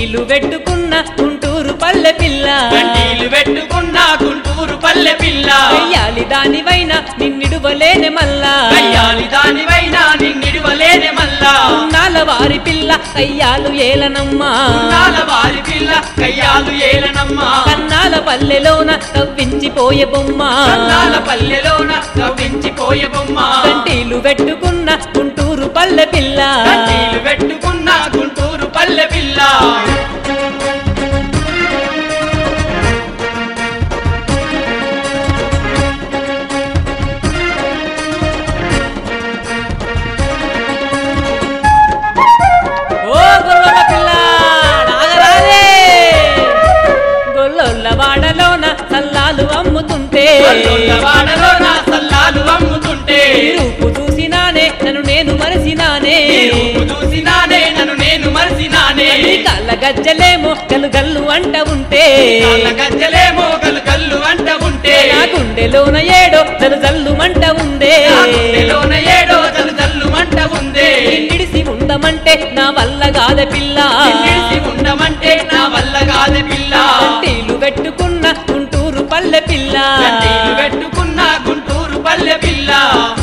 కంటీలు పెట్టుకున్న గుంటూరు పల్లె పిల్ల కంటీలు పెట్టుకున్న గుంటూరు పల్లె పిల్ల కయ్యాలి దానివైన నిన్నిడువలేని మల్లా కయ్యాలి దానివైనా నిన్నిడువలేనే మల్లా ఉన్నాల వారి పిల్ల కయ్యాలు ఏలనమ్మా నాల వారి పిల్ల కయ్యాలు ఏలనమ్మా కన్నాల పల్లెలోన కవ్వించిపోయే బొమ్మ కన్నాల పల్లెలోన కవ్వించిపోయే బొమ్మ కంటీలు పెట్టుకున్న గుంటూరు పల్లె పిల్ల కంటీలు పెట్టుకున్న గుంటూరు పల్లె పిల్ల ఓ గొల్లల పిల్ల నాగరాజే గొల్లొల్ల వాడలోన సల్లాలు అమ్ముతుంటే గొల్లొల్ల వాడలోన సల్లాలు అమ్ముతుంటే నీ రూపు చూసినానే నన్ను నేను మరసినానే నీ రూపు చూసినానే నన్ను నేను మరిసినానే నీ కళ్ళ గజ్జలేమో గల్లు గల్లు అంట ఉంటే కాళ్ళ గజ్జలేమో గలు గల్లు అంట ఉంటే నా గుండెలోన ఏడో జలు జల్లు మంట ఉందే నా గుండెలోన ఏడో జలు జల్లు మంట ఉందే నిడిసి ఉండమంటే నా వల్ల కాద పిల్ల నిలిచి ఉండమంటే నా వల్ల కాదు పిల్ల కంటీలు పెట్టుకున్న గుంటూరు పల్లె పిల్ల కంటీలు పెట్టుకున్న గుంటూరు పల్లె పిల్ల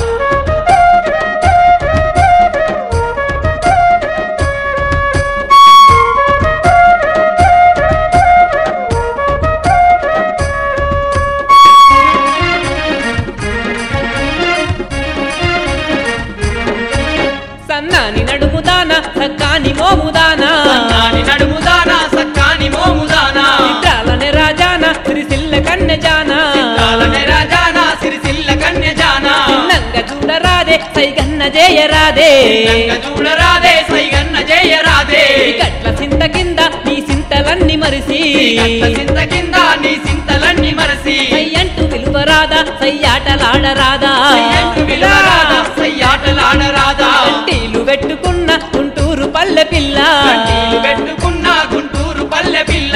సన్నాని నడుముదాన సక్కాని మోముదానా నాని నడుముదానా సక్కాని మోముదానా చిత్రాలనే రాజాన సిరిసిల్ల కన్నె జానా కాలనే రాజానా సిరిసిల్ల కన్య జానా చిన్నంగా చూడరాదే సైగన్న జయరాదే నంగ చూడరాదే సైగన్న జయరాదే గట్ల చింత కింద నీ చింతలన్నీ మరిసి కట్ట సింత కింద నీ సింతలన్నీ మరసి సయ్యంటూ విలువరాదా సయ్యాటలాడరాదా సయ్యంటు విలువరాదా సయ్యాటలాడరాదా కంటీలు పెట్టుకున్న గుంటూరు పల్లె పిల్ల కంటీలు పెట్టుకున్న గుంటూరు పల్లె పిల్ల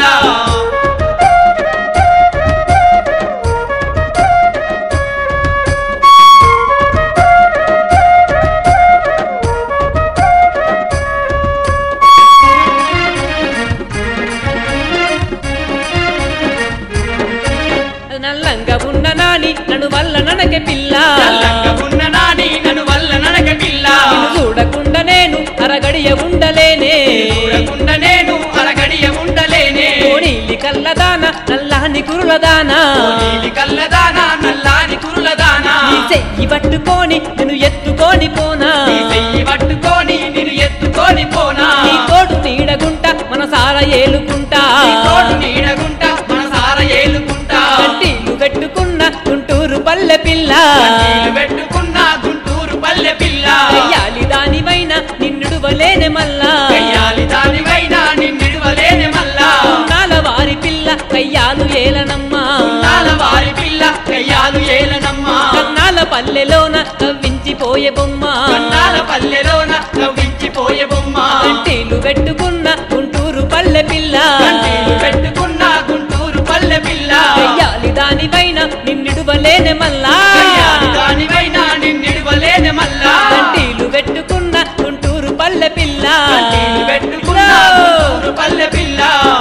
నల్లంగా ఉన్న నాని నన్ను వల్ల ననక పిల్ల చల్లంగా ఉన్న నాని నన్ను వల్ల నడక పిల్ల నిన్ను చూడకుండా నేను అరగడియ ఉండలేనే చూడకుండా నేను అరగడియ ఉండలేనే కోడీలి కల్లదాన నల్లాని కురులదానా నీలి కల్లదానా నల్లాని కురులదానా నీ చెయ్యి పట్టుకొని నేను ఎత్తుకొని పోనా నీ చెయ్యి పట్టుకొని నిన్ను ఎత్తుకొని పోనా నీ తోడు నీడగుంట మన సార ఏలుకుంటా నీ తోడు నీడగుంటా మన సార ఏలుకుంటా కంటీలు పెట్టుకున్న గుంటూరు పల్లె పిల్ల కంటీలు పెట్టుకున్న గుంటూరు పల్లె పిల్ల కయ్యాలి దానివైన నిన్నుడువలేనే మల్లా కయ్యాలి దానివైనా నిన్నిడవలేని మల్లా నాల వారి పిల్ల కయ్యాలు ఏలనమ్మా నాల వారి పిల్ల కయ్యాలు ఏలనమ్మా కన్నాల పల్లెలోన కవ్వించిపోయే బొమ్మ కన్నాల పల్లెలోన కవ్వించిపోయే బొమ్మ కంటీలు పెట్టుకున్న గుంటూరు పల్లె పిల్ల కంటీలు పెట్టుకున్న గుంటూరు పల్లె పిల్ల కయ్యాలి దానివైన నిన్నుడువలేనే మల్లా కయ్యాలి దానివైనా నిన్నిడవలేని మల్లా కంటీలు పెట్టుకున్న గుంటూరు పల్లె పిల్ల కంటీలు పెట్టుకున్న గుంటూరు పల్లె పిల్ల